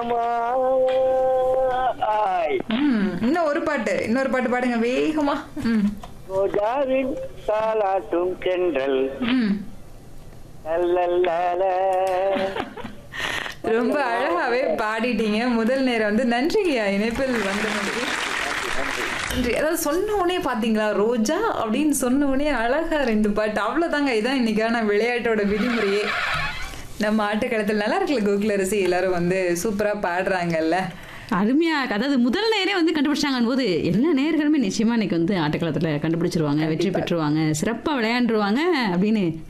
ஆய் ம் இன்னும் ஒரு பாட்டு இன்னொரு பாட்டு பாடுங்க வேகமா ம் ரோஜாவின் தாலாட்டும் தென்றல் ம் லல்லல்லால. ரொம்ப அழகாவே பாடிட்டீங்க முதல் நேரம் வந்து நன்றிங்கய்யா இணைப்பில் வந்த மாதிரி நன்றி அதாவது சொன்ன உடனே பாத்தீங்களா ரோஜா அப்படின்னு சொன்ன உடனே அழகா ரெண்டு பாட்டு அவ்வளவுதாங்க இதான் இன்னைக்கான விளையாட்டோட விதிமுறையே நம்ம ஆட்டுக்களத்தில் நல்லா இருக்குல்ல கோகுல ரசி எல்லாரும் வந்து சூப்பரா பாடுறாங்கல்ல அருமையா அதாவது முதல் நேரே வந்து கண்டுபிடிச்சாங்க போது எல்லா நேர்களுமே நிச்சயமா இன்னைக்கு வந்து ஆட்டக்களத்துல கண்டுபிடிச்சிருவாங்க வெற்றி பெற்றுருவாங்க சிறப்பா விளையாண்டுருவாங்க அப்படின்னு